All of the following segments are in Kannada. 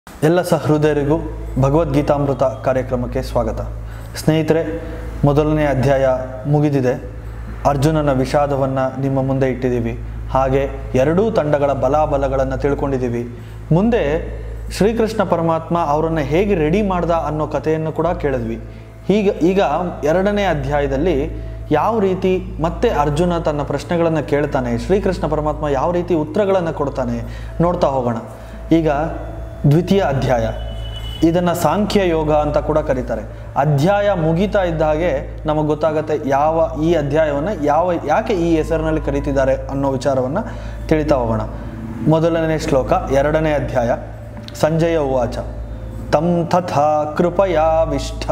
ಎಲ್ಲ ಸಹೃದಯರಿಗೂ ಭಗವದ್ಗೀತಾಮೃತ ಕಾರ್ಯಕ್ರಮಕ್ಕೆ ಸ್ವಾಗತ ಸ್ನೇಹಿತರೆ ಮೊದಲನೇ ಅಧ್ಯಾಯ ಮುಗಿದಿದೆ ಅರ್ಜುನನ ವಿಷಾದವನ್ನು ನಿಮ್ಮ ಮುಂದೆ ಇಟ್ಟಿದ್ದೀವಿ ಹಾಗೆ ಎರಡೂ ತಂಡಗಳ ಬಲಾಬಲಗಳನ್ನು ತಿಳ್ಕೊಂಡಿದ್ದೀವಿ ಮುಂದೆ ಶ್ರೀಕೃಷ್ಣ ಪರಮಾತ್ಮ ಅವರನ್ನು ಹೇಗೆ ರೆಡಿ ಮಾಡ್ದ ಅನ್ನೋ ಕಥೆಯನ್ನು ಕೂಡ ಕೇಳಿದ್ವಿ ಈಗ ಈಗ ಎರಡನೇ ಅಧ್ಯಾಯದಲ್ಲಿ ಯಾವ ರೀತಿ ಮತ್ತೆ ಅರ್ಜುನ ತನ್ನ ಪ್ರಶ್ನೆಗಳನ್ನು ಕೇಳ್ತಾನೆ ಶ್ರೀಕೃಷ್ಣ ಪರಮಾತ್ಮ ಯಾವ ರೀತಿ ಉತ್ತರಗಳನ್ನು ಕೊಡ್ತಾನೆ ನೋಡ್ತಾ ಹೋಗೋಣ ಈಗ ದ್ವಿತೀಯ ಅಧ್ಯಾಯ ಇದನ್ನು ಸಾಂಖ್ಯ ಯೋಗ ಅಂತ ಕೂಡ ಕರೀತಾರೆ ಅಧ್ಯಾಯ ಮುಗಿತಾ ಇದ್ದ ಹಾಗೆ ನಮಗೆ ಗೊತ್ತಾಗುತ್ತೆ ಯಾವ ಈ ಅಧ್ಯಾಯವನ್ನು ಯಾವ ಯಾಕೆ ಈ ಹೆಸರಿನಲ್ಲಿ ಕರೀತಿದ್ದಾರೆ ಅನ್ನೋ ವಿಚಾರವನ್ನು ತಿಳಿತಾ ಹೋಗೋಣ ಮೊದಲನೇ ಶ್ಲೋಕ ಎರಡನೇ ಅಧ್ಯಾಯ ಸಂಜಯ ಉವಾಚ ತಂ ತಥಾ ಕೃಪಯಾವಿಷ್ಠ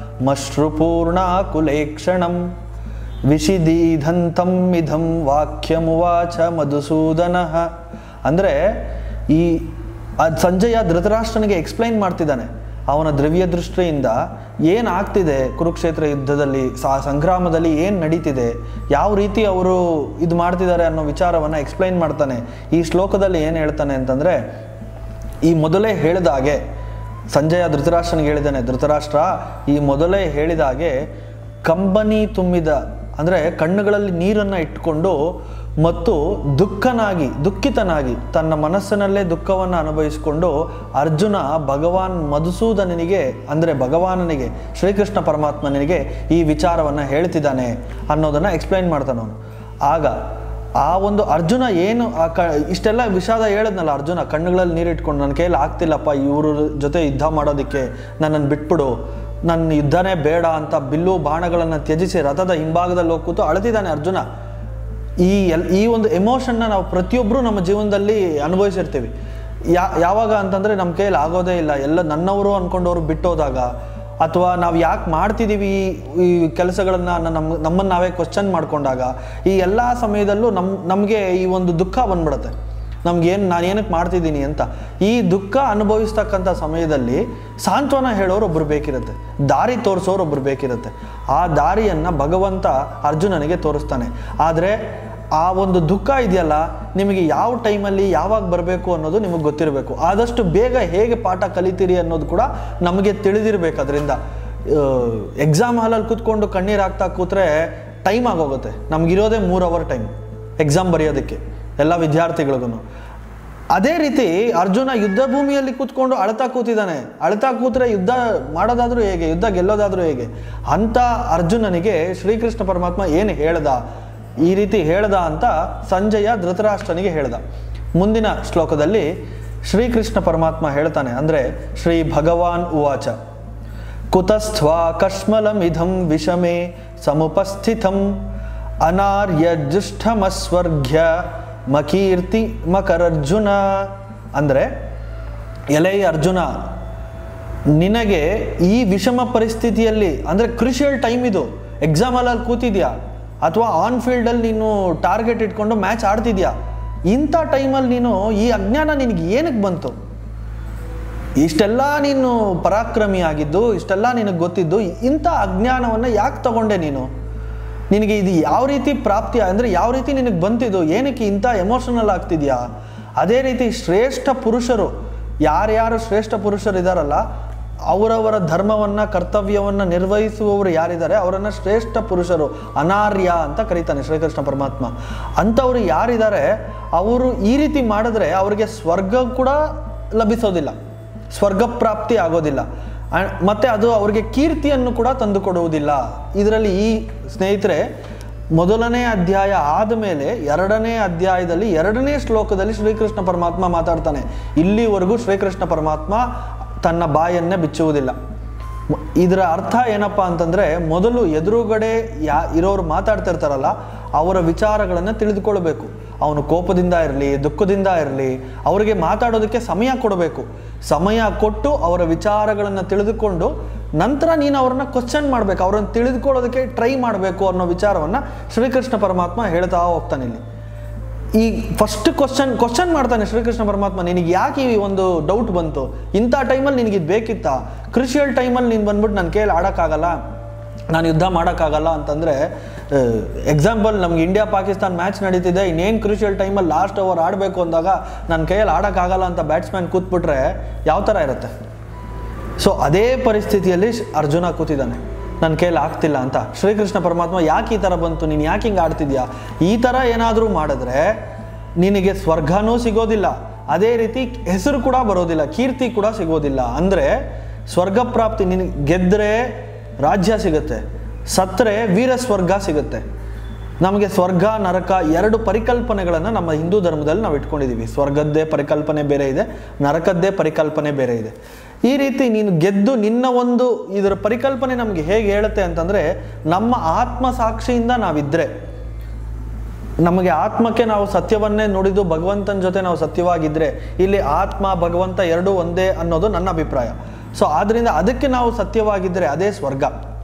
ಮಶ್ರುಪೂರ್ಣಾಕುಲೇಕ್ಷಣಂ ವಿಷಿದೀಧಂತಂ ಇದಂ ವಾಕ್ಯಮುವಾಚ ಮಧುಸೂದನಃ ಅಂದರೆ ಈ ಅದ್ ಸಂಜಯ ಧೃತರಾಷ್ಟ್ರನಿಗೆ ಎಕ್ಸ್ಪ್ಲೈನ್ ಮಾಡ್ತಿದ್ದಾನೆ ಅವನ ದ್ರವ್ಯ ದೃಷ್ಟಿಯಿಂದ ಏನಾಗ್ತಿದೆ ಕುರುಕ್ಷೇತ್ರ ಯುದ್ಧದಲ್ಲಿ ಸಾ ಸಂಗ್ರಾಮದಲ್ಲಿ ಏನು ನಡೀತಿದೆ ಯಾವ ರೀತಿ ಅವರು ಇದು ಮಾಡ್ತಿದ್ದಾರೆ ಅನ್ನೋ ವಿಚಾರವನ್ನು ಎಕ್ಸ್ಪ್ಲೈನ್ ಮಾಡ್ತಾನೆ ಈ ಶ್ಲೋಕದಲ್ಲಿ ಏನು ಹೇಳ್ತಾನೆ ಅಂತಂದರೆ ಈ ಮೊದಲೇ ಹೇಳಿದ ಹಾಗೆ ಸಂಜಯ ಧೃತರಾಷ್ಟ್ರನಿಗೆ ಹೇಳಿದ್ದಾನೆ ಧೃತರಾಷ್ಟ್ರ ಈ ಮೊದಲೇ ಹೇಳಿದ ಹಾಗೆ ಕಂಬನಿ ತುಂಬಿದ ಅಂದರೆ ಕಣ್ಣುಗಳಲ್ಲಿ ನೀರನ್ನು ಇಟ್ಕೊಂಡು ಮತ್ತು ದುಃಖನಾಗಿ ದುಃಖಿತನಾಗಿ ತನ್ನ ಮನಸ್ಸಿನಲ್ಲೇ ದುಃಖವನ್ನು ಅನುಭವಿಸಿಕೊಂಡು ಅರ್ಜುನ ಭಗವಾನ್ ಮಧುಸೂದನನಿಗೆ ಅಂದರೆ ಭಗವಾನನಿಗೆ ಶ್ರೀಕೃಷ್ಣ ಪರಮಾತ್ಮನಿಗೆ ಈ ವಿಚಾರವನ್ನು ಹೇಳ್ತಿದ್ದಾನೆ ಅನ್ನೋದನ್ನು ಎಕ್ಸ್ಪ್ಲೈನ್ ಮಾಡ್ತಾನೆ ಅವನು ಆಗ ಆ ಒಂದು ಅರ್ಜುನ ಏನು ಆ ಕ ಇಷ್ಟೆಲ್ಲ ವಿಷಾದ ಹೇಳಿದ್ನಲ್ಲ ಅರ್ಜುನ ಕಣ್ಣುಗಳಲ್ಲಿ ನೀರಿಟ್ಕೊಂಡು ನನ್ನ ಕೈಯಲ್ಲಿ ಆಗ್ತಿಲ್ಲಪ್ಪ ಇವ್ರ ಜೊತೆ ಯುದ್ಧ ಮಾಡೋದಕ್ಕೆ ನನ್ನನ್ನು ಬಿಟ್ಬಿಡು ನನ್ನ ಯುದ್ಧನೇ ಬೇಡ ಅಂತ ಬಿಲ್ಲು ಬಾಣಗಳನ್ನು ತ್ಯಜಿಸಿ ರಥದ ಹಿಂಭಾಗದಲ್ಲಿ ಹೋಗಿ ಕೂತು ಅಳ್ತಿದ್ದಾನೆ ಅರ್ಜುನ ಈ ಎಲ್ ಈ ಒಂದು ಎಮೋಷನ್ನ ನಾವು ಪ್ರತಿಯೊಬ್ಬರು ನಮ್ಮ ಜೀವನದಲ್ಲಿ ಅನುಭವಿಸಿರ್ತೀವಿ ಯಾ ಯಾವಾಗ ಅಂತಂದರೆ ನಮ್ಮ ಕೈಯಲ್ಲಿ ಆಗೋದೇ ಇಲ್ಲ ಎಲ್ಲ ನನ್ನವರು ಅಂದ್ಕೊಂಡವ್ರು ಬಿಟ್ಟೋದಾಗ ಅಥವಾ ನಾವು ಯಾಕೆ ಮಾಡ್ತಿದ್ದೀವಿ ಈ ಈ ಕೆಲಸಗಳನ್ನು ನಮ್ಮ ನಮ್ಮನ್ನು ನಾವೇ ಕ್ವಶನ್ ಮಾಡ್ಕೊಂಡಾಗ ಈ ಎಲ್ಲ ಸಮಯದಲ್ಲೂ ನಮ್ಮ ನಮಗೆ ಈ ಒಂದು ದುಃಖ ಬಂದ್ಬಿಡುತ್ತೆ ನಮ್ಗೇನು ನಾನು ಏನಕ್ಕೆ ಮಾಡ್ತಿದ್ದೀನಿ ಅಂತ ಈ ದುಃಖ ಅನುಭವಿಸ್ತಕ್ಕಂಥ ಸಮಯದಲ್ಲಿ ಸಾಂತ್ವನ ಹೇಳೋರು ಒಬ್ರು ಬೇಕಿರುತ್ತೆ ದಾರಿ ತೋರಿಸೋರು ಒಬ್ರು ಬೇಕಿರುತ್ತೆ ಆ ದಾರಿಯನ್ನು ಭಗವಂತ ಅರ್ಜುನನಿಗೆ ತೋರಿಸ್ತಾನೆ ಆದರೆ ಆ ಒಂದು ದುಃಖ ಇದೆಯಲ್ಲ ನಿಮಗೆ ಯಾವ ಟೈಮಲ್ಲಿ ಯಾವಾಗ ಬರಬೇಕು ಅನ್ನೋದು ನಿಮಗೆ ಗೊತ್ತಿರಬೇಕು ಆದಷ್ಟು ಬೇಗ ಹೇಗೆ ಪಾಠ ಕಲಿತೀರಿ ಅನ್ನೋದು ಕೂಡ ನಮಗೆ ತಿಳಿದಿರಬೇಕು ಅದರಿಂದ ಎಕ್ಸಾಮ್ ಹಾಲಲ್ಲಿ ಕೂತ್ಕೊಂಡು ಕಣ್ಣೀರು ಹಾಕ್ತಾ ಕೂತ್ರೆ ಟೈಮ್ ಆಗೋಗುತ್ತೆ ನಮಗಿರೋದೇ ಮೂರು ಅವರ್ ಟೈಮ್ ಎಕ್ಸಾಮ್ ಬರೆಯೋದಕ್ಕೆ ಎಲ್ಲ ವಿದ್ಯಾರ್ಥಿಗಳಿಗೂ ಅದೇ ರೀತಿ ಅರ್ಜುನ ಯುದ್ಧ ಭೂಮಿಯಲ್ಲಿ ಕೂತ್ಕೊಂಡು ಅಳ್ತಾ ಕೂತಿದ್ದಾನೆ ಅಳ್ತಾ ಕೂತ್ರೆ ಯುದ್ಧ ಮಾಡೋದಾದ್ರೂ ಹೇಗೆ ಯುದ್ಧ ಗೆಲ್ಲೋದಾದ್ರೂ ಹೇಗೆ ಅಂತ ಅರ್ಜುನನಿಗೆ ಶ್ರೀಕೃಷ್ಣ ಪರಮಾತ್ಮ ಏನು ಹೇಳ್ದ ಈ ರೀತಿ ಹೇಳ್ದ ಅಂತ ಸಂಜಯ ಧೃತರಾಷ್ಟ್ರನಿಗೆ ಹೇಳ್ದ ಮುಂದಿನ ಶ್ಲೋಕದಲ್ಲಿ ಶ್ರೀಕೃಷ್ಣ ಪರಮಾತ್ಮ ಹೇಳ್ತಾನೆ ಅಂದರೆ ಶ್ರೀ ಭಗವಾನ್ ಉವಾಚ ಕುತಸ್ಥ್ವಾ ಕಶ್ಮಲಮಿಧಂ ವಿಷಮೆ ಸಮುಪಸ್ಥಿತಂ ಅನಾರ್ಯಜುಷ್ಠಮಸ್ವರ್ಘ್ಯ ಮಕೀರ್ತಿ ಮಕರರ್ಜುನ ಅಂದರೆ ಎಲೆ ಅರ್ಜುನ ನಿನಗೆ ಈ ವಿಷಮ ಪರಿಸ್ಥಿತಿಯಲ್ಲಿ ಅಂದರೆ ಕ್ರಿಷಿಯಲ್ ಟೈಮ್ ಇದು ಎಕ್ಸಾಮಲ್ಲಿ ಕೂತಿದ್ಯಾ ಅಥವಾ ಆನ್ ಫೀಲ್ಡಲ್ಲಿ ನೀನು ಟಾರ್ಗೆಟ್ ಇಟ್ಕೊಂಡು ಮ್ಯಾಚ್ ಆಡ್ತಿದ್ಯಾ ಇಂಥ ಟೈಮಲ್ಲಿ ನೀನು ಈ ಅಜ್ಞಾನ ನಿನಗೆ ಏನಕ್ಕೆ ಬಂತು ಇಷ್ಟೆಲ್ಲ ನೀನು ಪರಾಕ್ರಮಿ ಆಗಿದ್ದು ಇಷ್ಟೆಲ್ಲ ನಿನಗೆ ಗೊತ್ತಿದ್ದು ಇಂಥ ಅಜ್ಞಾನವನ್ನು ಯಾಕೆ ತಗೊಂಡೆ ನೀನು ನಿನಗೆ ಇದು ಯಾವ ರೀತಿ ಪ್ರಾಪ್ತಿ ಅಂದರೆ ಯಾವ ರೀತಿ ನಿನಗೆ ಬಂತಿದ್ದು ಏನಕ್ಕೆ ಇಂಥ ಎಮೋಷನಲ್ ಆಗ್ತಿದ್ಯಾ ಅದೇ ರೀತಿ ಶ್ರೇಷ್ಠ ಪುರುಷರು ಯಾರ್ಯಾರು ಶ್ರೇಷ್ಠ ಪುರುಷರು ಇದ್ದಾರಲ್ಲ ಅವರವರ ಧರ್ಮವನ್ನು ಕರ್ತವ್ಯವನ್ನು ನಿರ್ವಹಿಸುವವರು ಯಾರಿದ್ದಾರೆ ಅವರನ್ನು ಶ್ರೇಷ್ಠ ಪುರುಷರು ಅನಾರ್ಯ ಅಂತ ಕರೀತಾನೆ ಶ್ರೀಕೃಷ್ಣ ಪರಮಾತ್ಮ ಅಂಥವ್ರು ಯಾರಿದ್ದಾರೆ ಅವರು ಈ ರೀತಿ ಮಾಡಿದ್ರೆ ಅವರಿಗೆ ಸ್ವರ್ಗ ಕೂಡ ಲಭಿಸೋದಿಲ್ಲ ಸ್ವರ್ಗ ಪ್ರಾಪ್ತಿ ಆಗೋದಿಲ್ಲ ಮತ್ತು ಅದು ಅವರಿಗೆ ಕೀರ್ತಿಯನ್ನು ಕೂಡ ತಂದುಕೊಡುವುದಿಲ್ಲ ಇದರಲ್ಲಿ ಈ ಸ್ನೇಹಿತರೆ ಮೊದಲನೇ ಅಧ್ಯಾಯ ಆದಮೇಲೆ ಎರಡನೇ ಅಧ್ಯಾಯದಲ್ಲಿ ಎರಡನೇ ಶ್ಲೋಕದಲ್ಲಿ ಶ್ರೀಕೃಷ್ಣ ಪರಮಾತ್ಮ ಮಾತಾಡ್ತಾನೆ ಇಲ್ಲಿವರೆಗೂ ಶ್ರೀಕೃಷ್ಣ ಪರಮಾತ್ಮ ತನ್ನ ಬಾಯನ್ನೇ ಬಿಚ್ಚುವುದಿಲ್ಲ ಇದರ ಅರ್ಥ ಏನಪ್ಪ ಅಂತಂದರೆ ಮೊದಲು ಎದುರುಗಡೆ ಯಾ ಇರೋರು ಮಾತಾಡ್ತಿರ್ತಾರಲ್ಲ ಅವರ ವಿಚಾರಗಳನ್ನು ತಿಳಿದುಕೊಳ್ಬೇಕು ಅವನು ಕೋಪದಿಂದ ಇರಲಿ ದುಃಖದಿಂದ ಇರಲಿ ಅವರಿಗೆ ಮಾತಾಡೋದಕ್ಕೆ ಸಮಯ ಕೊಡಬೇಕು ಸಮಯ ಕೊಟ್ಟು ಅವರ ವಿಚಾರಗಳನ್ನು ತಿಳಿದುಕೊಂಡು ನಂತರ ನೀನು ಅವ್ರನ್ನ ಕ್ವಶನ್ ಮಾಡಬೇಕು ಅವ್ರನ್ನ ತಿಳಿದುಕೊಳ್ಳೋದಕ್ಕೆ ಟ್ರೈ ಮಾಡಬೇಕು ಅನ್ನೋ ವಿಚಾರವನ್ನು ಶ್ರೀಕೃಷ್ಣ ಪರಮಾತ್ಮ ಹೇಳ್ತಾ ಹೋಗ್ತಾನೆ ಇಲ್ಲಿ ಈ ಫಸ್ಟ್ ಕ್ವಶನ್ ಕ್ವಶನ್ ಮಾಡ್ತಾನೆ ಶ್ರೀಕೃಷ್ಣ ಪರಮಾತ್ಮ ನಿನಗೆ ಯಾಕೆ ಈ ಒಂದು ಡೌಟ್ ಬಂತು ಇಂಥ ಟೈಮಲ್ಲಿ ನಿನಗೆ ಇದು ಬೇಕಿತ್ತಾ ಕ್ರಿಷಿಯಲ್ ಟೈಮಲ್ಲಿ ನೀನು ಬಂದ್ಬಿಟ್ಟು ನನ್ನ ಕೈಯಲ್ಲಿ ಆಡೋಕ್ಕಾಗಲ್ಲ ನಾನು ಯುದ್ಧ ಮಾಡೋಕ್ಕಾಗಲ್ಲ ಅಂತಂದರೆ ಎಕ್ಸಾಂಪಲ್ ನಮ್ಗೆ ಇಂಡಿಯಾ ಪಾಕಿಸ್ತಾನ್ ಮ್ಯಾಚ್ ನಡೀತಿದೆ ಇನ್ನೇನು ಕ್ರೂಷಿಯಲ್ ಟೈಮಲ್ಲಿ ಲಾಸ್ಟ್ ಓವರ್ ಆಡಬೇಕು ಅಂದಾಗ ನನ್ನ ಕೈಯಲ್ಲಿ ಆಡೋಕ್ಕಾಗಲ್ಲ ಅಂತ ಬ್ಯಾಟ್ಸ್ಮನ್ ಕೂತ್ಬಿಟ್ರೆ ಯಾವ ಥರ ಇರುತ್ತೆ ಸೊ ಅದೇ ಪರಿಸ್ಥಿತಿಯಲ್ಲಿ ಶ್- ಅರ್ಜುನ ಕೂತಿದ್ದಾನೆ ನನ್ನ ಕೈಯಲ್ಲಿ ಆಗ್ತಿಲ್ಲ ಅಂತ ಶ್ರೀಕೃಷ್ಣ ಪರಮಾತ್ಮ ಯಾಕೆ ಈ ಥರ ಬಂತು ನೀನು ಯಾಕೆ ಹಿಂಗೆ ಆಡ್ತಿದ್ಯಾ ಈ ಥರ ಏನಾದರೂ ಮಾಡಿದ್ರೆ ನಿನಗೆ ಸ್ವರ್ಗನೂ ಸಿಗೋದಿಲ್ಲ ಅದೇ ರೀತಿ ಹೆಸರು ಕೂಡ ಬರೋದಿಲ್ಲ ಕೀರ್ತಿ ಕೂಡ ಸಿಗೋದಿಲ್ಲ ಅಂದರೆ ಸ್ವರ್ಗ ಪ್ರಾಪ್ತಿ ನಿನಗೆ ಗೆದ್ದರೆ ರಾಜ್ಯ ಸಿಗುತ್ತೆ ಸತ್ತರೆ ವೀರ ಸ್ವರ್ಗ ಸಿಗುತ್ತೆ ನಮಗೆ ಸ್ವರ್ಗ ನರಕ ಎರಡು ಪರಿಕಲ್ಪನೆಗಳನ್ನು ನಮ್ಮ ಹಿಂದೂ ಧರ್ಮದಲ್ಲಿ ನಾವು ಇಟ್ಕೊಂಡಿದ್ದೀವಿ ಸ್ವರ್ಗದ್ದೇ ಪರಿಕಲ್ಪನೆ ಬೇರೆ ಇದೆ ನರಕದ್ದೇ ಪರಿಕಲ್ಪನೆ ಬೇರೆ ಇದೆ ಈ ರೀತಿ ನೀನು ಗೆದ್ದು ನಿನ್ನ ಒಂದು ಇದರ ಪರಿಕಲ್ಪನೆ ನಮಗೆ ಹೇಗೆ ಹೇಳುತ್ತೆ ಅಂತಂದರೆ ನಮ್ಮ ಆತ್ಮ ಸಾಕ್ಷಿಯಿಂದ ನಾವಿದ್ದರೆ ನಮಗೆ ಆತ್ಮಕ್ಕೆ ನಾವು ಸತ್ಯವನ್ನೇ ನುಡಿದು ಭಗವಂತನ ಜೊತೆ ನಾವು ಸತ್ಯವಾಗಿದ್ದರೆ ಇಲ್ಲಿ ಆತ್ಮ ಭಗವಂತ ಎರಡೂ ಒಂದೇ ಅನ್ನೋದು ನನ್ನ ಅಭಿಪ್ರಾಯ ಸೊ ಆದ್ದರಿಂದ ಅದಕ್ಕೆ ನಾವು ಸತ್ಯವಾಗಿದ್ದರೆ ಅದೇ ಸ್ವರ್ಗ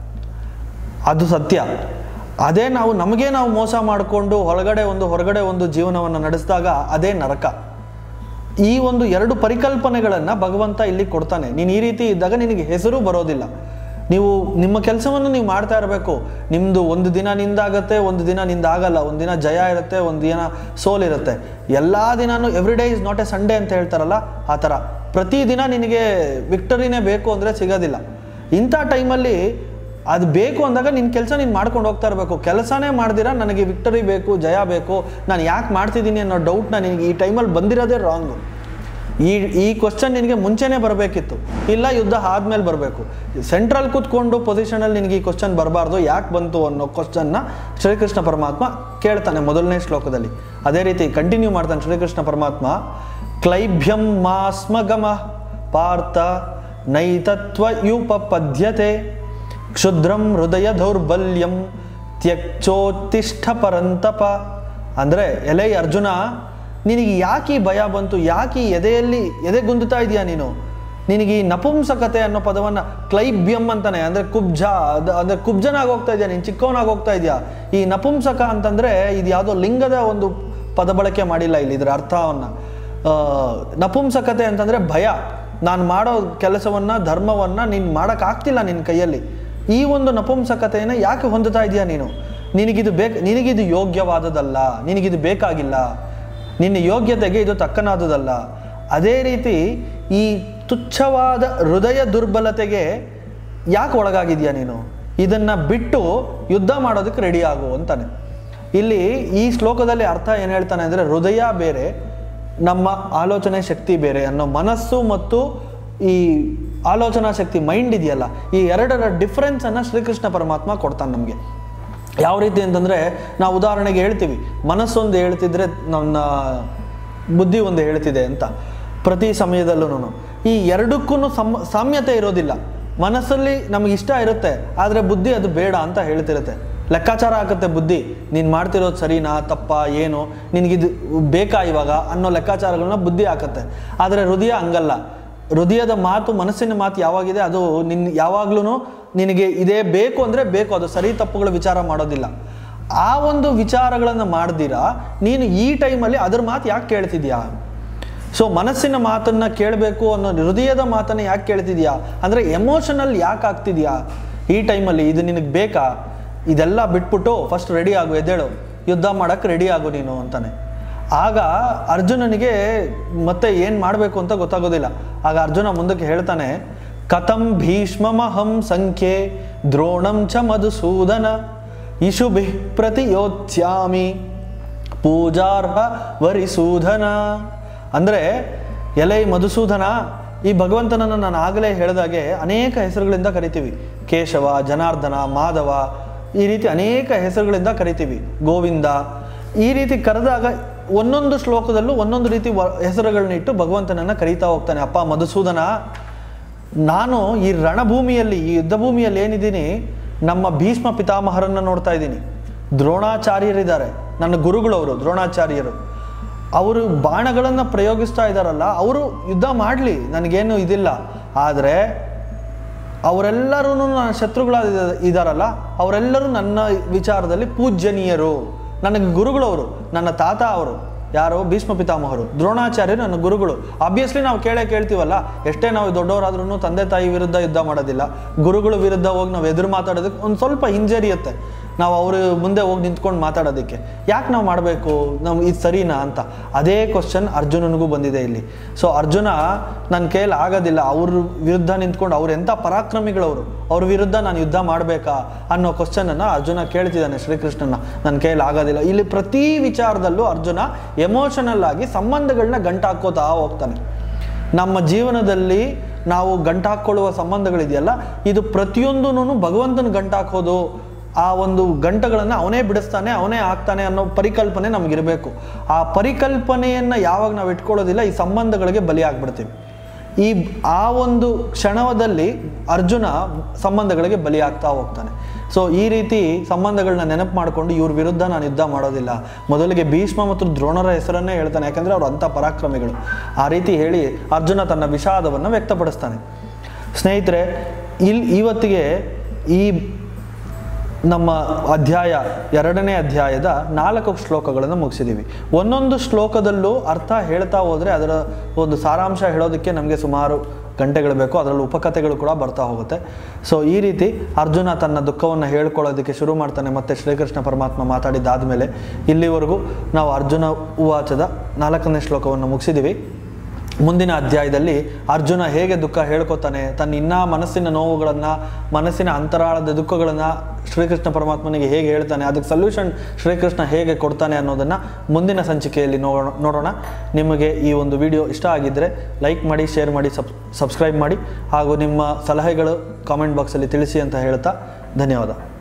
ಅದು ಸತ್ಯ ಅದೇ ನಾವು ನಮಗೆ ನಾವು ಮೋಸ ಮಾಡಿಕೊಂಡು ಒಳಗಡೆ ಒಂದು ಹೊರಗಡೆ ಒಂದು ಜೀವನವನ್ನು ನಡೆಸಿದಾಗ ಅದೇ ನರಕ ಈ ಒಂದು ಎರಡು ಪರಿಕಲ್ಪನೆಗಳನ್ನು ಭಗವಂತ ಇಲ್ಲಿ ಕೊಡ್ತಾನೆ ನೀನು ಈ ರೀತಿ ಇದ್ದಾಗ ನಿನಗೆ ಹೆಸರು ಬರೋದಿಲ್ಲ ನೀವು ನಿಮ್ಮ ಕೆಲಸವನ್ನು ನೀವು ಮಾಡ್ತಾ ಇರಬೇಕು ನಿಮ್ಮದು ಒಂದು ದಿನ ನಿಂದಾಗತ್ತೆ ಒಂದು ದಿನ ನಿಂದಾಗಲ್ಲ ಒಂದು ದಿನ ಜಯ ಇರುತ್ತೆ ಒಂದು ದಿನ ಸೋಲಿರುತ್ತೆ ಎಲ್ಲ ದಿನನೂ every day is not a Sunday ಅಂತ ಹೇಳ್ತಾರಲ್ಲ ಆ ಥರ ಪ್ರತಿದಿನ ನಿನಗೆ ವಿಕ್ಟರಿನೇ ಬೇಕು ಅಂದರೆ ಸಿಗೋದಿಲ್ಲ ಇಂಥ ಟೈಮಲ್ಲಿ ಅದು ಬೇಕು ಅಂದಾಗ ನಿನ್ನ ಕೆಲಸ ನೀನು ಮಾಡ್ಕೊಂಡು ಹೋಗ್ತಾ ಇರಬೇಕು ಕೆಲಸನೇ ಮಾಡ್ದಿರಾ ನನಗೆ ವಿಕ್ಟರಿ ಬೇಕು ಜಯ ಬೇಕು ನಾನು ಯಾಕೆ ಮಾಡ್ತಿದ್ದೀನಿ ಅನ್ನೋ ಡೌಟ್ನ ನಿನಗೆ ಈ ಟೈಮಲ್ಲಿ ಬಂದಿರೋದೇ ರಾಂಗು ಈ ಈ ಕ್ವಶನ್ ನಿನಗೆ ಮುಂಚೆನೇ ಬರಬೇಕಿತ್ತು ಇಲ್ಲ ಯುದ್ಧ ಆದಮೇಲೆ ಬರಬೇಕು ಸೆಂಟ್ರಲ್ ಕೂತ್ಕೊಂಡು ಪೊಸಿಷನಲ್ಲಿ ನಿನಗೆ ಈ ಕ್ವಶನ್ ಬರಬಾರ್ದು ಯಾಕೆ ಬಂತು ಅನ್ನೋ ಕ್ವಶನ್ನ ಶ್ರೀಕೃಷ್ಣ ಪರಮಾತ್ಮ ಕೇಳ್ತಾನೆ ಮೊದಲನೇ ಶ್ಲೋಕದಲ್ಲಿ ಅದೇ ರೀತಿ ಕಂಟಿನ್ಯೂ ಮಾಡ್ತಾನೆ ಶ್ರೀಕೃಷ್ಣ ಪರಮಾತ್ಮ ಕ್ಲೈಭ್ಯಂ ಮಾಸ್ಮಗಮ ಪಾರ್ಥ ನೈತತ್ವಯುಪಪದ್ಯತೆ ಕ್ಷುದ್ರಂ ಹೃದಯ ದೌರ್ಬಲ್ಯಂ ತ್ಯಕ್ಚೋತ್ತಿಷ್ಠ ಪರಂತಪ ಅಂದರೆ ಎಲೆ ಅರ್ಜುನ ನಿನಗೆ ಯಾಕೆ ಈ ಭಯ ಬಂತು ಯಾಕೆ ಈ ಎದೆಯಲ್ಲಿ ಎದೆ ಗುಂದುತ್ತಾ ಇದೆಯಾ ನೀನು ನಿನಗೆ ಈ ನಪುಂಸಕತೆ ಅನ್ನೋ ಪದವನ್ನು ಕ್ಲೈಬ್ಯಂ ಅಂತಾನೆ ಅಂದರೆ ಕುಬ್ಜ ಅದು ಅಂದರೆ ಕುಬ್ಜನಾಗಿ ಹೋಗ್ತಾ ಇದೆಯಾ ನೀನು ಚಿಕ್ಕವನಾಗಿ ಹೋಗ್ತಾ ಇದೆಯಾ ಈ ನಪುಂಸಕ ಅಂತಂದರೆ ಇದು ಯಾವುದೋ ಲಿಂಗದ ಒಂದು ಪದ ಬಳಕೆ ಮಾಡಿಲ್ಲ ಇಲ್ಲಿ ಇದರ ಅರ್ಥವನ್ನು ಆ, ನಪುಂಸಕತೆ ಅಂತಂದರೆ ಭಯ ನಾನು ಮಾಡೋ ಕೆಲಸವನ್ನು ಧರ್ಮವನ್ನು ನೀನು ಮಾಡೋಕ್ಕಾಗ್ತಿಲ್ಲ ನಿನ್ನ ಕೈಯಲ್ಲಿ ಈ ಒಂದು ನಪುಂಸಕತೆಯನ್ನು ಯಾಕೆ ಹೊಂದುತ್ತಾ ಇದೆಯಾ ನೀನು ನಿನಗಿದು ಬೇಕು ನಿನಗಿದು ಯೋಗ್ಯವಾದದಲ್ಲ ನಿನಗಿದು ಬೇಕಾಗಿಲ್ಲ ನಿನ್ನ ಯೋಗ್ಯತೆಗೆ ಇದು ತಕ್ಕನಾದುದಲ್ಲ ಅದೇ ರೀತಿ ಈ ತುಚ್ಛವಾದ ಹೃದಯ ದುರ್ಬಲತೆಗೆ ಯಾಕೆ ಒಳಗಾಗಿದ್ಯಾ ನೀನು ಇದನ್ನು ಬಿಟ್ಟು ಯುದ್ಧ ಮಾಡೋದಕ್ಕೆ ರೆಡಿ ಆಗು ಅಂತಾನೆ ಇಲ್ಲಿ ಈ ಶ್ಲೋಕದಲ್ಲಿ ಅರ್ಥ ಏನು ಹೇಳ್ತಾನೆ ಅಂದರೆ ಹೃದಯ ಬೇರೆ ನಮ್ಮ ಆಲೋಚನೆ ಶಕ್ತಿ ಬೇರೆ ಅನ್ನೋ ಮನಸ್ಸು ಮತ್ತು ಈ ಆಲೋಚನಾ ಶಕ್ತಿ ಮೈಂಡ್ ಇದೆಯಲ್ಲ ಈ ಎರಡರ ಡಿಫ್ರೆನ್ಸನ್ನು ಶ್ರೀಕೃಷ್ಣ ಪರಮಾತ್ಮ ಕೊಡ್ತಾನೆ ನಮಗೆ ಯಾವ ರೀತಿ ಅಂತಂದರೆ ನಾವು ಉದಾಹರಣೆಗೆ ಹೇಳ್ತೀವಿ ಮನಸ್ಸೊಂದು ಹೇಳ್ತಿದ್ರೆ ನನ್ನ ಬುದ್ಧಿ ಒಂದು ಹೇಳ್ತಿದೆ ಅಂತ ಪ್ರತಿ ಸಮಯದಲ್ಲೂ ಈ ಎರಡಕ್ಕೂ ಸಮ್ ಸಾಮ್ಯತೆ ಇರೋದಿಲ್ಲ ಮನಸ್ಸಲ್ಲಿ ನಮಗೆ ಇಷ್ಟ ಇರುತ್ತೆ ಆದರೆ ಬುದ್ಧಿ ಅದು ಬೇಡ ಅಂತ ಹೇಳ್ತಿರುತ್ತೆ ಲೆಕ್ಕಾಚಾರ ಹಾಕುತ್ತೆ ಬುದ್ಧಿ ನೀನು ಮಾಡ್ತಿರೋದು ಸರಿನಾ ತಪ್ಪ ಏನು ನಿನಗಿದು ಬೇಕಾ ಇವಾಗ ಅನ್ನೋ ಲೆಕ್ಕಾಚಾರಗಳನ್ನ ಬುದ್ಧಿ ಹಾಕುತ್ತೆ ಆದರೆ ಹೃದಯ ಹಂಗಲ್ಲ ಹೃದಯದ ಮಾತು ಮನಸ್ಸಿನ ಮಾತು ಯಾವಾಗಿದೆ ಅದು ನಿನ್ನ ಯಾವಾಗ್ಲೂ ನಿನಗೆ ಇದೇ ಬೇಕು ಅಂದರೆ ಬೇಕು ಅದು ಸರಿ ತಪ್ಪುಗಳ ವಿಚಾರ ಮಾಡೋದಿಲ್ಲ ಆ ಒಂದು ವಿಚಾರಗಳನ್ನು ಮಾಡ್ದಿರಾ ನೀನು ಈ ಟೈಮಲ್ಲಿ ಅದ್ರ ಮಾತು ಯಾಕೆ ಕೇಳ್ತಿದ್ಯಾ ಸೊ ಮನಸ್ಸಿನ ಮಾತನ್ನ ಕೇಳಬೇಕು ಅನ್ನೋ ಹೃದಯದ ಮಾತನ್ನ ಯಾಕೆ ಕೇಳ್ತಿದ್ಯಾ ಅಂದರೆ ಎಮೋಷನಲ್ ಯಾಕೆ ಆಗ್ತಿದ್ಯಾ ಈ ಟೈಮಲ್ಲಿ ಇದು ನಿನಗೆ ಬೇಕಾ ಇದೆಲ್ಲ ಬಿಟ್ಬಿಟ್ಟು ಫಸ್ಟ್ ರೆಡಿ ಆಗು ಎದ್ದೇಳು ಯುದ್ಧ ಮಾಡಕ್ಕೆ ರೆಡಿ ಆಗು ನೀನು ಅಂತಾನೆ ಆಗ ಅರ್ಜುನನಿಗೆ ಮತ್ತೆ ಏನು ಮಾಡಬೇಕು ಅಂತ ಗೊತ್ತಾಗೋದಿಲ್ಲ ಆಗ ಅರ್ಜುನ ಮುಂದಕ್ಕೆ ಹೇಳ್ತಾನೆ ಕಥಂ ಭೀಷ್ಮಮಹಂ ಸಂಖ್ಯೆ ದ್ರೋಣಂ ಚ ಮಧುಸೂದನ ಇಶುಭಿ ಪ್ರತಿಯೋತ್ಸ್ಯಾಮಿ ಪೂಜಾರ್ಹ ವರಿಸೂದನ ಅಂದರೆ ಎಲೆ ಮಧುಸೂದನ ಈ ಭಗವಂತನನ್ನು ನಾನು ಆಗಲೇ ಹೇಳಿದಾಗೆ ಅನೇಕ ಹೆಸರುಗಳಿಂದ ಕರಿತೀವಿ ಕೇಶವ ಜನಾರ್ದನ ಮಾಧವ ಈ ರೀತಿ ಅನೇಕ ಹೆಸರುಗಳಿಂದ ಕರಿತೀವಿ ಗೋವಿಂದ ಈ ರೀತಿ ಕರೆದಾಗ ಒಂದೊಂದು ಶ್ಲೋಕದಲ್ಲೂ ಒಂದೊಂದು ರೀತಿ ವ ಹೆಸರುಗಳನ್ನ ಇಟ್ಟು ಭಗವಂತನನ್ನು ಕರೀತಾ ಹೋಗ್ತಾನೆ ಅಪ್ಪ ಮಧುಸೂದನ ನಾನು ಈ ರಣಭೂಮಿಯಲ್ಲಿ ಈ ಯುದ್ಧ ಭೂಮಿಯಲ್ಲಿ ಏನಿದ್ದೀನಿ ನಮ್ಮ ಭೀಷ್ಮ ಪಿತಾಮಹರನ್ನು ನೋಡ್ತಾ ಇದ್ದೀನಿ ದ್ರೋಣಾಚಾರ್ಯರಿದ್ದಾರೆ ನನ್ನ ಗುರುಗಳವರು ದ್ರೋಣಾಚಾರ್ಯರು ಅವರು ಬಾಣಗಳನ್ನು ಪ್ರಯೋಗಿಸ್ತಾ ಇದ್ದಾರಲ್ಲ ಅವರು ಯುದ್ಧ ಮಾಡಲಿ ನನಗೇನು ಇದಿಲ್ಲ ಆದರೆ ಅವರೆಲ್ಲರೂ ನನ್ನ ಶತ್ರುಗಳಾದ ಇದ್ದಾರಲ್ಲ ಅವರೆಲ್ಲರೂ ನನ್ನ ವಿಚಾರದಲ್ಲಿ ಪೂಜ್ಯನೀಯರು ನನಗೆ ಗುರುಗಳವರು ನನ್ನ ತಾತ ಅವರು ಯಾರು ಭೀಷ್ಮ ಪಿತಾಮಹರು ದ್ರೋಣಾಚಾರ್ಯರು ನನ್ನ ಗುರುಗಳು ಆಬ್ವಿಯಸ್ಲಿ ನಾವು ಕೇಳೇ ಕೇಳ್ತೀವಲ್ಲ ಎಷ್ಟೇ ನಾವು ದೊಡ್ಡವರಾದ್ರೂ ತಂದೆ ತಾಯಿ ವಿರುದ್ಧ ಯುದ್ಧ ಮಾಡೋದಿಲ್ಲ ಗುರುಗಳ ವಿರುದ್ಧ ಹೋಗಿ ನಾವು ಎದುರು ಮಾತಾಡೋದಕ್ಕೆ ಒಂದು ಸ್ವಲ್ಪ ಹಿಂಜರಿಯುತ್ತೆ ನಾವು ಅವ್ರ ಮುಂದೆ ಹೋಗಿ ನಿಂತ್ಕೊಂಡು ಮಾತಾಡೋದಕ್ಕೆ ಯಾಕೆ ನಾವು ಮಾಡಬೇಕು ನಾವು ಇದು ಸರಿನಾ ಅಂತ ಅದೇ ಕ್ವಶನ್ ಅರ್ಜುನನಿಗೂ ಬಂದಿದೆ ಇಲ್ಲಿ ಸೊ ಅರ್ಜುನ ನನ್ನ ಕೈಯಲ್ಲಿ ಆಗೋದಿಲ್ಲ ಅವ್ರ ವಿರುದ್ಧ ನಿಂತ್ಕೊಂಡು ಅವ್ರು ಎಂಥ ಪರಾಕ್ರಮಿಗಳವರು ಅವ್ರ ವಿರುದ್ಧ ನಾನು ಯುದ್ಧ ಮಾಡಬೇಕಾ ಅನ್ನೋ ಕ್ವಶನನ್ನು ಅರ್ಜುನ ಕೇಳ್ತಿದ್ದಾನೆ ಶ್ರೀಕೃಷ್ಣನ ನನ್ನ ಕೈಯಲ್ಲಿ ಆಗೋದಿಲ್ಲ ಇಲ್ಲಿ ಪ್ರತಿ ವಿಚಾರದಲ್ಲೂ ಅರ್ಜುನ ಎಮೋಷನಲ್ ಆಗಿ ಸಂಬಂಧಗಳನ್ನ ಗಂಟಾಕೋತಾ ಹೋಗ್ತಾನೆ ನಮ್ಮ ಜೀವನದಲ್ಲಿ ನಾವು ಗಂಟಾಕೊಳ್ಳುವ ಸಂಬಂಧಗಳಿದೆಯಲ್ಲ ಇದು ಪ್ರತಿಯೊಂದೂ ಭಗವಂತನ ಗಂಟಾಕೋದು ಆ ಒಂದು ಗಂಟಗಳನ್ನು ಅವನೇ ಬಿಡಿಸ್ತಾನೆ ಅವನೇ ಆಗ್ತಾನೆ ಅನ್ನೋ ಪರಿಕಲ್ಪನೆ ನಮಗಿರಬೇಕು ಆ ಪರಿಕಲ್ಪನೆಯನ್ನು ಯಾವಾಗ ನಾವು ಇಟ್ಕೊಳ್ಳೋದಿಲ್ಲ ಈ ಸಂಬಂಧಗಳಿಗೆ ಬಲಿಯಾಗ್ಬಿಡ್ತೀವಿ ಈ ಆ ಒಂದು ಕ್ಷಣದಲ್ಲಿ ಅರ್ಜುನ ಸಂಬಂಧಗಳಿಗೆ ಬಲಿಯಾಗ್ತಾ ಹೋಗ್ತಾನೆ ಸೊ ಈ ರೀತಿ ಸಂಬಂಧಗಳನ್ನ ನೆನಪು ಮಾಡಿಕೊಂಡು ಇವ್ರ ವಿರುದ್ಧ ನಾನು ಯುದ್ಧ ಮಾಡೋದಿಲ್ಲ ಮೊದಲಿಗೆ ಭೀಷ್ಮ ಮತ್ತು ದ್ರೋಣರ ಹೆಸರನ್ನೇ ಹೇಳ್ತಾನೆ ಯಾಕಂದರೆ ಅವ್ರು ಅಂಥ ಪರಾಕ್ರಮಿಗಳು ಆ ರೀತಿ ಹೇಳಿ ಅರ್ಜುನ ತನ್ನ ವಿಷಾದವನ್ನು ವ್ಯಕ್ತಪಡಿಸ್ತಾನೆ ಸ್ನೇಹಿತರೆ ಇಲ್ಲಿ ಇವತ್ತಿಗೆ ಈ ನಮ್ಮ ಅಧ್ಯಾಯ ಎರಡನೇ ಅಧ್ಯಾಯದ ನಾಲ್ಕು ಶ್ಲೋಕಗಳನ್ನು ಮುಗಿಸಿದ್ದೀವಿ ಒಂದೊಂದು ಶ್ಲೋಕದಲ್ಲೂ ಅರ್ಥ ಹೇಳ್ತಾ ಹೋದರೆ ಅದರ ಒಂದು ಸಾರಾಂಶ ಹೇಳೋದಕ್ಕೆ ನಮಗೆ ಸುಮಾರು ಗಂಟೆಗಳು ಬೇಕು ಅದರಲ್ಲಿ ಉಪಕಥೆಗಳು ಕೂಡ ಬರ್ತಾ ಹೋಗುತ್ತೆ ಸೊ ಈ ರೀತಿ ಅರ್ಜುನ ತನ್ನ ದುಃಖವನ್ನು ಹೇಳ್ಕೊಳ್ಳೋದಕ್ಕೆ ಶುರು ಮಾಡ್ತಾನೆ ಮತ್ತೆ ಶ್ರೀಕೃಷ್ಣ ಪರಮಾತ್ಮ ಮಾತಾಡಿದ್ದಾದಮೇಲೆ ಇಲ್ಲಿವರೆಗೂ ನಾವು ಅರ್ಜುನ ಉವಾಚದ ನಾಲ್ಕನೇ ಶ್ಲೋಕವನ್ನು ಮುಗಿಸಿದ್ದೀವಿ ಮುಂದಿನ ಅಧ್ಯಾಯದಲ್ಲಿ ಅರ್ಜುನ ಹೇಗೆ ದುಃಖ ಹೇಳ್ಕೊತಾನೆ ತನ್ನ ಇನ್ನೂ ಮನಸ್ಸಿನ ನೋವುಗಳನ್ನು ಮನಸ್ಸಿನ ಅಂತರಾಳದ ದುಃಖಗಳನ್ನು ಶ್ರೀಕೃಷ್ಣ ಪರಮಾತ್ಮನಿಗೆ ಹೇಗೆ ಹೇಳ್ತಾನೆ ಅದಕ್ಕೆ ಸೊಲ್ಯೂಷನ್ ಶ್ರೀಕೃಷ್ಣ ಹೇಗೆ ಕೊಡ್ತಾನೆ ಅನ್ನೋದನ್ನು ಮುಂದಿನ ಸಂಚಿಕೆಯಲ್ಲಿ ನೋಡೋಣ ನೋಡೋಣ ನಿಮಗೆ ಈ ಒಂದು ವಿಡಿಯೋ ಇಷ್ಟ ಆಗಿದ್ದರೆ ಲೈಕ್ ಮಾಡಿ ಶೇರ್ ಮಾಡಿ ಸಬ್ ಸಬ್ಸ್ಕ್ರೈಬ್ ಮಾಡಿ ಹಾಗೂ ನಿಮ್ಮ ಸಲಹೆಗಳು ಕಾಮೆಂಟ್ ಬಾಕ್ಸಲ್ಲಿ ತಿಳಿಸಿ ಅಂತ ಹೇಳ್ತಾ ಧನ್ಯವಾದ